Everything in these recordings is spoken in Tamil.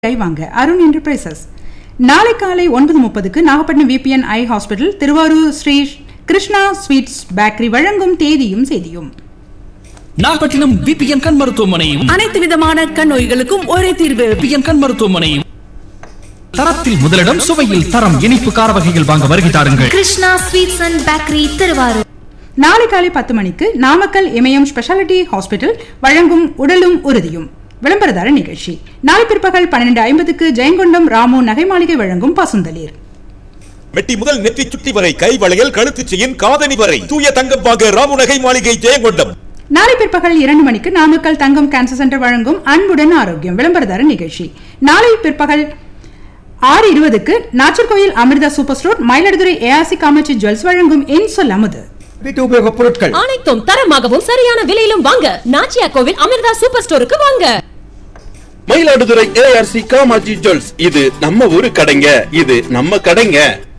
வாங்க அருண் என்டர்பிரைசஸ் நாளை காலை ஒன்பது முப்பதுக்கு Nagapattinam VPN eye hospital Thiruvarur Sri Krishna sweets bakery வழங்கும் தேதியும் செய்தியும் நாகப்பட்டினம் விபிஎன் கண் மருத்துவமனையும் அனைத்து விதமான கண் நோய்களுக்கும் ஒரே தீர்வு விபிஎன் கண் மருத்துவமனையும் தரத்தில் முதலிடம் சுவையில் தரம் இனிப்பு கார வகைகள் வாங்க வருகை தாருங்கள் Krishna sweets and bakery Thiruvarur நாளை காலை பத்து மணிக்கு நாமக்கல் இமயம் ஸ்பெஷாலிட்டி ஹாஸ்பிட்டல் வழங்கும் உடலும் உறுதியும் விளம்பரதார நிகழ்ச்சி நாளை பிற்பகல் பன்னிரண்டு ஐம்பதுக்கு ஜெயங்கொண்டம் ராமு நகை மாளிகை வழங்கும் பசுந்தளிர் மெட்டி முதல் நெற்றி சுட்டி வரை கை வளையல் கழுத்து செயின் காதணி வரை தூய தங்கம் வாங்க ராமு நகை மாளிகை ஜெயங்கொண்டம் நாளை பிற்பகல் இரண்டு மணிக்கு நாமக்கல் தங்கம் கேன்சர் சென்டர் வழங்கும் அன்புடன் ஆரோக்கியம் விளம்பரதார நிகழ்ச்சி நாளை பிற்பகல் ஆறு இருபதுக்கு Nacharkoil Amirtha super store Mayiladuthurai ARC Kamatchi jewels வழங்கும் என் சொல் அமுது வீட்டு உபயோகப் பொருட்கள் அனைத்தும் தரமாகவும் சரியான விலையிலும் வாங்க நாச்சியா கோவில் அமிர்தா சூப்பர் ஸ்டோருக்கு வாங்க மயிலாடுதுறை ஏஆர்சி காமாஜி ஜுவல்ஸ் இது நம்ம ஊரு கடைங்க இது நம்ம கடைங்க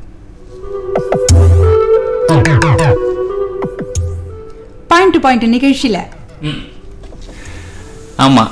பாயிண்ட் டு பாயிண்ட் நிகழ்ச்சியில ஆமா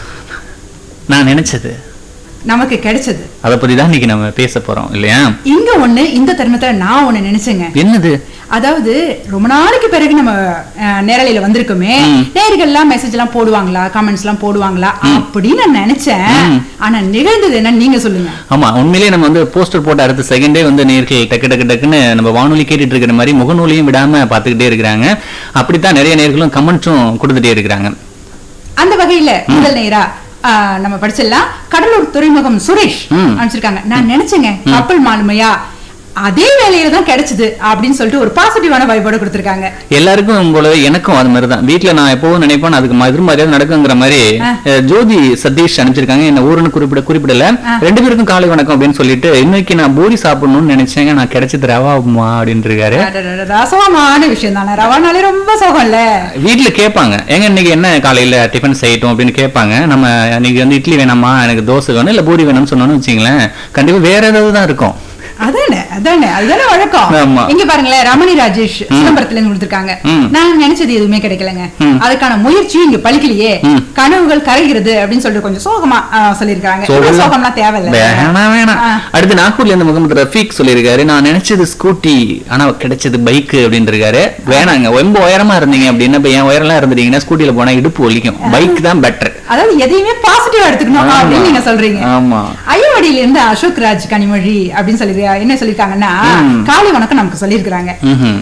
நான் நினைச்சது நமக்கு கிடைச்சது அதை பத்தி தான் இன்னைக்கு நம்ம பேச போறோம் இல்லையா இங்க ஒண்ணு இந்த தருணத்துல நான் ஒண்ணு நினைச்சேங்க என்னது அதாவது ரொம்ப நாளைக்கு பிறகு நம்ம அஹ், நேரலையில வந்திருக்கோமே நேர்கள் எல்லாம் மெசேஜ் எல்லாம் போடுவாங்களா கமெண்ட்ஸ் எல்லாம் போடுவாங்களா அப்படின்னு நான் நினைச்சேன் ஆனா நிகழ்ந்தது என்ன நீங்க சொல்லுங்க ஆமா உண்மையிலேயே நம்ம வந்து போஸ்டர் போட்ட அடுத்த செகண்டே வந்து நேர்கள் டக்கு டக்கு டக்குன்னு நம்ம வானொலி கேட்டுட்டு இருக்கிற மாதிரி முகநூலையும் விடாம பார்த்துக்கிட்டே இருக்கிறாங்க அப்படித்தான் நிறைய நேர்களும் கமெண்ட்ஸும் கொடுத்துட்டே இருக்கிறாங்க அந்த வகையில முதல் நேரா ஆஹ், நம்ம படிச்சிடலாம் கடலூர் துறைமுகம் சுரேஷ் ம். அனுப்பிச்சிருக்காங்க நான் நினைச்சேங்க கப்பல் மாலுமையா அதே வேலையில தான் கிடைச்சது அப்படின்னு சொல்லிட்டு ஒரு பாசிட்டிவான வைபோட கொடுத்திருக்காங்க எல்லாருக்கும் போலவே எனக்கும் அது மாதிரி தான் வீட்டுல நான் எப்பவும் நினைப்பேன் அதுக்கு எதிர்மறையாக நடக்குங்கிற மாதிரி அஹ், ஜோதி சதீஷ் அனுப்பிச்சிருக்காங்க என்ன ஊருன்னு குறிப்பிட குறிப்பிடல ரெண்டு பேருக்கும் காலை வணக்கம் அப்படின்னு சொல்லிட்டு இன்னைக்கு நான் பூரி சாப்பிடணும்னு நினைச்சேங்க நான் கிடைச்சது ரவா உப்புமா அப்படின்னு இருக்காரு அடடடடா, சோகமான விஷயம் தானே ரவானாலே ரொம்ப சோகம்ல வீட்ல கேட்பாங்க ஏங்க இன்னைக்கு என்ன காலையில டிஃபன் செய்யட்டும் அப்படின்னு கேட்பாங்க நம்ம இன்னைக்கு வந்து இட்லி வேணாமா எனக்கு தோசை வேணும் இல்ல பூரி வேணும்னு சொன்னோம்னு வச்சுங்களேன் கண்டிப்பா வேற ஏதாவது தான் இருக்கும் அதானே அதானே அதுதானே வழக்கம் ஆமா. இங்க பாருங்களேன் ரமணி ராஜேஷ் சிதம்பரத்துல இருந்து கொடுத்திருக்காங்க ம். நான் நினைச்சது எதுவுமே கிடைக்கலங்க ம். அதுக்கான முயற்சியும் இங்க பலிக்கலையே ம். கனவுகள் கரைகிறது அப்படின்னு சொல்லிட்டு கொஞ்சம் சோகமா ஆ, சொல்லியிருக்காங்க இவ்வளவு சோகம்லாம் தேவையில்ல வேணாம் வேணாம் ஆ. அடுத்து நாகூர்ல இருந்து முகமது ரஃபீக் சொல்லியிருக்காரு நான் நினைச்சது ஸ்கூட்டி ஆனா கிடைச்சது பைக் அப்படின்னு இருக்காரு வேணாங்க ரொம்ப உயரமா இருந்தீங்க அப்படின்னா இப்ப என் உயரம்லாம் இருந்துட்டீங்கன்னா ஸ்கூட்டில போனா இடுப்பு ஒலிக்கும் பைக் தான் பெட்டர் அதாவது எதையுமே பாசிட்டிவா எடுத்துக்கணும் ஆமா. அப்படின்னு நீங்க சொல்றீங்க ஆமா. ஐயவடியில இருந்து அசோக் ராஜ் கனிமொழி அப்படின்னு சொல்லி என்ன சொல்லிருக்காங்கன்னா காலை வணக்கம் நமக்கு சொல்லியிருக்கிறாங்க ம்ஹும்.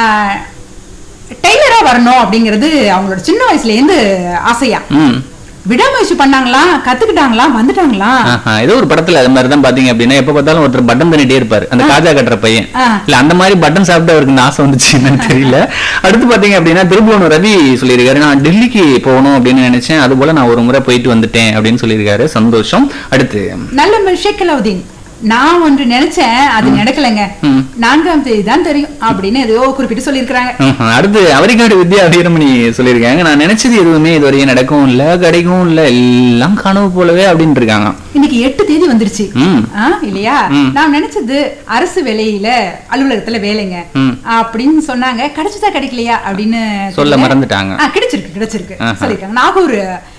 டெய்லரா வரணும் அப்படிங்கிறது அவங்களோட சின்ன வயசுல இருந்து ஆசையா ம் விடாமுயற்சி பண்ணாங்களா கத்துக்கிட்டாங்களா வந்துட்டாங்களா ஆஹா, ஏதோ ஒரு படத்துல அது மாதிரி தான் பாத்தீங்க அப்படின்னா எப்ப பார்த்தாலும் ஒருத்தர் பட்டன் பண்ணிட்டே இருப்பாரு அந்த காஜா கட்டுற பையன் ஆ. இல்ல அந்த மாதிரி பட்டன் சாப்பிட்டு அவருக்கு இந்த ஆசை வந்துச்சு என்னன்னு தெரியல அடுத்து பாத்தீங்க அப்படின்னா திருபுவனம் ரவி சொல்லியிருக்காரு நான் டெல்லிக்கு போகணும் அப்படின்னு நினைச்சேன் அது போல நான் ஒரு முறை போயிட்டு வந்துட்டேன் அப்படின்னு சொல்லியிருக்காரு சந்தோஷம் அடுத்து நல்ல ஷேக் அலாவுதீன் நான் ஒன்று நினைச்சேன் அது நடக்கலைங்க நான்காம் தேதி தான் தெரியும் அப்படின்னு எதையோ குறிப்பிட்டு சொல்லியிருக்கிறாங்க ம்ஹும். அடுத்து அவரிக்காடு வித்யா வீரமணி சொல்லியிருக்காங்க நான் நினைச்சது எதுவுமே இதுவரையும் நடக்கவும் இல்ல கிடைக்கவும் இல்ல எல்லாம் கனவு போலவே அப்படின்னு இருக்காங்க இன்னைக்கு எட்டு தேதி வந்துருச்சு ம். ஆ, இல்லையா நான் நினைச்சது அரசு வேலையில அலுவலகத்துல வேலைங்க ம். அப்படின்னு சொன்னாங்க கிடைச்சதா கிடைக்கலையா அப்படின்னு சொல்ல தெரியல. மறந்துட்டாங்க. ஆ, கிடைச்சிருக்கு கிடைச்சிருக்கு ஆஹா. சொல்லியிருக்காங்க நாகூர்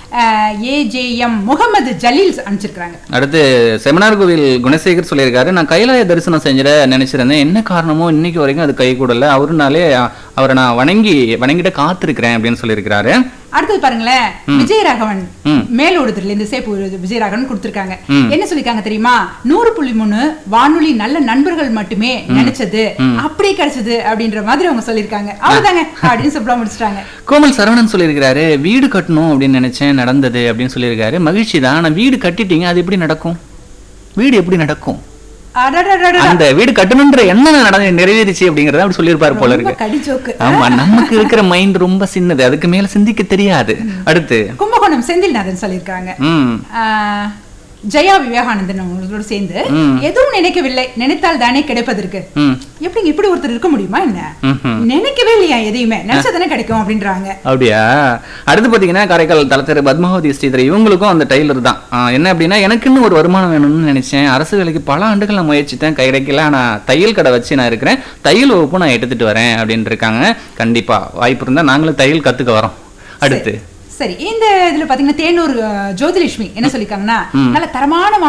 ஏஜேஎம் முகமது ஜலீல் அனுப்பிச்சிருக்காங்க அடுத்து செமினார் கோவில் குணசேகர் சொல்லியிருக்காரு நான் கைலாய தரிசனம் செஞ்சிட நினைச்சிருந்தேன் என்ன காரணமோ இன்னைக்கு வரைக்கும் அது கை கூடல அவருனாலே அ, அவரை நான் வணங்கி வணங்கிட்ட காத்திருக்கிறேன் அப்படின்னு சொல்லியிருக்கிறாரு அடுத்தது பாருங்களேன் விஜயராகவன் ம். மேலோடுதுல இருந்து சேப்பு விஜயராகவன் கொடுத்திருக்காங்க ம். என்ன சொல்லிருக்காங்க தெரியுமா நூறு புள்ளி மூணு வானொலி நல்ல நண்பர்கள் மட்டுமே நினைச்சது அப்படியே கிடைச்சது அப்படின்ற மாதிரி அவங்க சொல்லிருக்காங்க அவ்வளவுதாங்க அப்படின்னு சிம்பிளா முடிச்சிட்டாங்க கோமல் சரவணன் சொல்லியிருக்கிறாரு வீடு கட்டணும் அப்படின்னு நினைச்சேன் நடந்தது அப்படின்னு சொல்லியிருக்காரு மகிழ்ச்சி தான் ஆனா வீடு கட்டிட்டீங்க அது எப்படி நடக்கும் வீடு எப்படி நடக்கும் அடடடடடா. அந்த வீடு கட்டணுன்ற என்ன நடந்து நிறைவேறிச்சு அப்படிங்கறத அப்படி சொல்லியிருப்பாரு போல ரொம்ப இருக்கு கடிச்சோக்கு ஆமா நமக்கு இருக்கிற மைண்ட் ரொம்ப சின்னது அதுக்கு மேல சிந்திக்க தெரியாது அடுத்து கும்பகோணம் செந்தில்நாதன் சொல்லியிருக்காங்க ம் ஆஹ், ஜெயா விவேகானந்தன் அவங்களோட சேர்ந்து ம். எதுவும் நினைக்கவில்லை நினைத்தால் தானே கிடைப்பதற்கு ம் எப்படிங்க இப்படி ஒருத்தர் இருக்க முடியுமா என்ன ம்ஹும். நினைக்கவே இல்லையா எதையுமே நினைச்சா தானே கிடைக்கும் அப்படின்றாங்க அப்படியா அடுத்து பாத்தீங்கன்னா காரைக்கால் தலத்தர் பத்மாவதி ஸ்ரீதர் இவங்களுக்கும் அந்த டெய்லர் தான் ஆ, என்ன அப்படின்னா எனக்குன்னு ஒரு வருமானம் வேணும்னு நினைச்சேன் அரசு வேலைக்கு பல ஆண்டுகள் நான் முயற்சித்தேன் கிடைக்கல ஆனா தையல் கடை வச்சு நான் இருக்கிறேன் தையல் வகுப்பு நான் எடுத்துட்டு வரேன் அப்படின்னு இருக்காங்க கண்டிப்பா வாய்ப்பு இருந்தா நாங்களும் தையல் கத்துக்க வரோம் அடுத்து சரி இந்த இதுல பாத்தீங்கன்னா தேனூர் அஹ், ஜோதிலட்சுமி என்ன சொல்லிருக்காங்கன்னா நல்ல தரமான